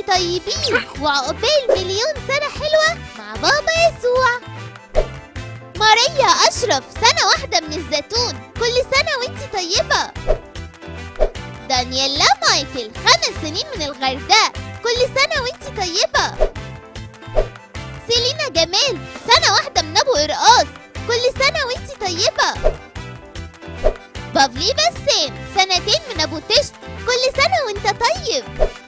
طيبين وعقبال مليون سنة حلوة مع بابا يسوع ماريا أشرف سنة واحدة من الزيتون كل سنة وانتي طيبة دانييلا مايكل خمس سنين من الغردقة كل سنة وانتي طيبة سيلينا جمال سنة واحدة من أبو قرقاص كل سنة وانتي طيبة بافلي بسام سنتين من أبو تشت كل سنة وانت طيب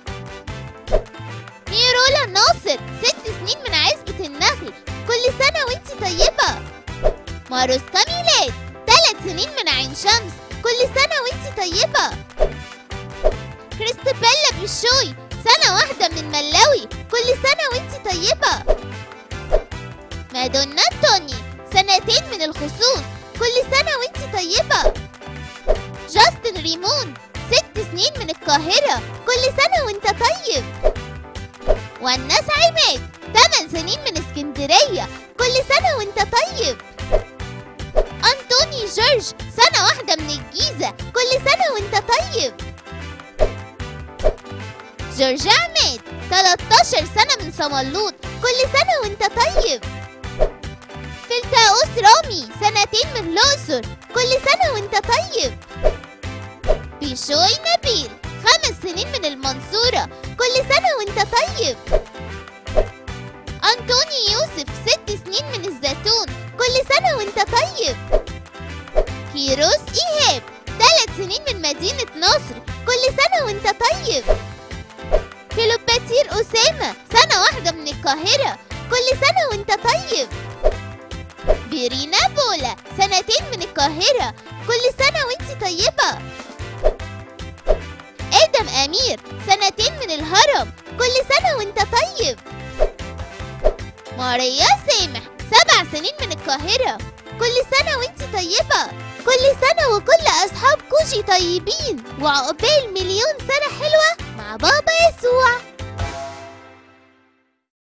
ميرولا ناصر ست سنين من عزبة النخل كل سنة وانتي طيبة ماروسكا ميلاد ثلاث سنين من عين شمس كل سنة وانتي طيبة كريستابيلا بشوي سنة واحدة من ملاوي كل سنة وانتي طيبة مادونا توني سنتين من الخصوص كل سنة وانتي طيبة جاستن ريمون ست سنين من القاهرة كل سنة وانت طيب والناس عماد تمن سنين من اسكندرية كل سنة وانت طيب أنطوني جورج سنة واحدة من الجيزة كل سنة وانت طيب جورج عماد 13 سنة من صملوط كل سنة وانت طيب فلتاوس رامي سنتين من الأقصر كل سنة وانت طيب بيشوي نبيل خمس سنين من المنصورة كل سنة وانت طيب أنطوني يوسف ست سنين من الزيتون كل سنة وانت طيب كيروس إيهاب ثلاث سنين من مدينة نصر كل سنة وانت طيب كيلوباتير أسامة سنة واحدة من القاهرة كل سنة وانت طيب بيرينا بولا سنتين من القاهرة كل سنة وانت طيبة آدم أمير سنتين من الهرم كل سنة وانت طيب ماريا سامح سبع سنين من القاهرة كل سنة وانت طيبة كل سنة وكل أصحاب كوجي طيبين وعقبال مليون سنة حلوة